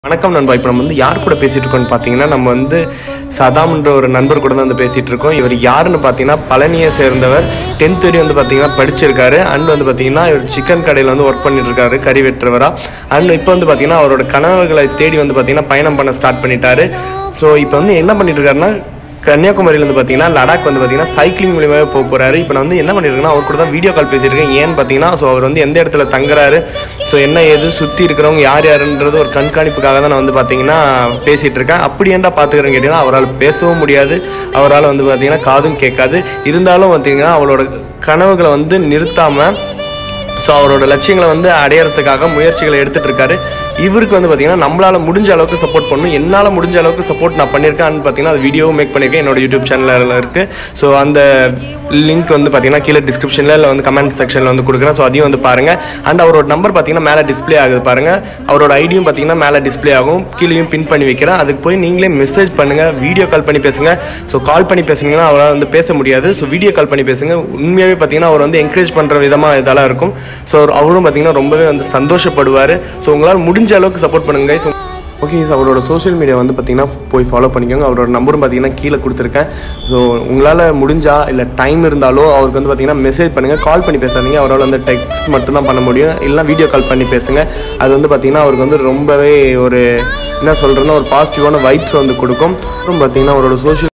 வணக்கம் நண்பா இப்போ நம்ம வந்து யார் கூட பேசிட்டு இருக்கோம்னு பார்த்தீங்கன்னா நம்ம வந்து சதாம்ன்ற ஒரு நண்பர் கூட தான் வந்து பேசிட்டு இருக்கோம் இவர் யாருன்னு பார்த்தீங்கன்னா பழனியை சேர்ந்தவர் டென்த் வரையும் வந்து பார்த்தீங்கன்னா படிச்சிருக்காரு அண்ட் வந்து பார்த்தீங்கன்னா இவர் சிக்கன் கடையில் வந்து ஒர்க் பண்ணிட்டு இருக்காரு கறி வெட்டுறவரா அண்ட் இப்போ வந்து பார்த்தீங்கன்னா அவரோட கனவுகளை தேடி வந்து பார்த்தீங்கன்னா பயணம் பண்ண ஸ்டார்ட் பண்ணிட்டாரு ஸோ இப்போ வந்து என்ன பண்ணிட்டு இருக்காருன்னா கன்னியாகுமரியில வந்து பார்த்தீங்கன்னா லடாக் வந்து பார்த்தீங்கன்னா சைக்கிளிங் மூலியமாகவே போக போறாரு இப்போ நான் வந்து என்ன பண்ணியிருக்கேன்னா அவர் கூட தான் வீடியோ கால் பேசியிருக்கேன் ஏன்னு பார்த்தீங்கன்னா ஸோ அவர் வந்து எந்த இடத்துல தங்குறாரு ஸோ என்ன ஏது சுற்றி இருக்கிறவங்க யார் யாருன்றது ஒரு கண்காணிப்புக்காக தான் நான் வந்து பார்த்தீங்கன்னா பேசிட்டு இருக்கேன் அப்படி ஏன்டா பார்த்துக்கிறேன்னு கேட்டிங்கன்னா அவரால் பேசவும் முடியாது அவரால் வந்து பார்த்தீங்கன்னா காதும் கேட்காது இருந்தாலும் பார்த்தீங்கன்னா அவளோட கனவுகளை வந்து நிறுத்தாமல் ஸோ அவரோட லட்சியங்களை வந்து அடையறதுக்காக முயற்சிகளை எடுத்துட்டு இருக்காரு இவருக்கு வந்து பார்த்தீங்கன்னா நம்மளால முடிஞ்ச அளவுக்கு சப்போர்ட் பண்ணணும் என்னால் முடிஞ்ச அளவுக்கு சப்போர்ட் நான் பண்ணியிருக்கேன் பார்த்தீங்கன்னா அது வீடியோவும் மேக் பண்ணியிருக்கேன் என்னோட யூடியூப் சேனலில் இருக்குது ஸோ அந்த லிங்க் வந்து பார்த்தீங்கன்னா கீழே டிஸ்கிரிப்ஷனில் இல்லை வந்து கமெண்ட் செக்ஷனில் வந்து கொடுக்குறேன் ஸோ அதையும் வந்து பாருங்கள் அண்ட் அவரோட நம்பர் பார்த்தீங்கன்னா மேலே டிஸ்ப்ளே ஆகுது பாருங்கள் அவரோட ஐடியும் பார்த்தீங்கன்னா மேலே டிஸ்ப்ளே ஆகும் கீழேயும் பின் பண்ணி வைக்கிறேன் அதுக்கு போய் நீங்களே மெசேஜ் பண்ணுங்கள் வீடியோ கால் பண்ணி பேசுங்க ஸோ கால் பண்ணி பேசுனீங்கன்னா அவரால் வந்து பேச முடியாது ஸோ வீடியோ கால் பண்ணி பேசுங்க உண்மையாகவே பார்த்தீங்கன்னா அவர் வந்து என்கரேஜ் பண்ணுற விதமாக இதெல்லாம் இருக்கும் ஸோ அவரும் பார்த்தீங்கன்னா ரொம்பவே வந்து சந்தோஷப்படுவார் ஸோ உங்களால் முடிஞ்ச அளவுக்கு சப்போர்ட் பண்ணுங்க ஸோ ஓகே சார் அவரோட சோஷியல் மீடியா வந்து பார்த்தீங்கன்னா போய் ஃபாலோ பண்ணிக்கோங்க அவரோட நம்பரும் பார்த்தீங்கன்னா கீழே கொடுத்துருக்கேன் ஸோ உங்களால் முடிஞ்சா இல்லை டைம் இருந்தாலோ அவருக்கு வந்து பார்த்தீங்கன்னா மெசேஜ் பண்ணுங்கள் கால் பண்ணி பேசாதீங்க அவரால் வந்து டெக்ஸ்ட் மட்டும் தான் பண்ண முடியும் இல்லைனா வீடியோ கால் பண்ணி பேசுங்க அது வந்து பார்த்தீங்கன்னா அவருக்கு வந்து ரொம்பவே ஒரு என்ன சொல்கிறேன்னா ஒரு பாசிட்டிவான வைப்ஸ் வந்து கொடுக்கும் அப்புறம் பார்த்தீங்கன்னா அவரோட சோஷியல்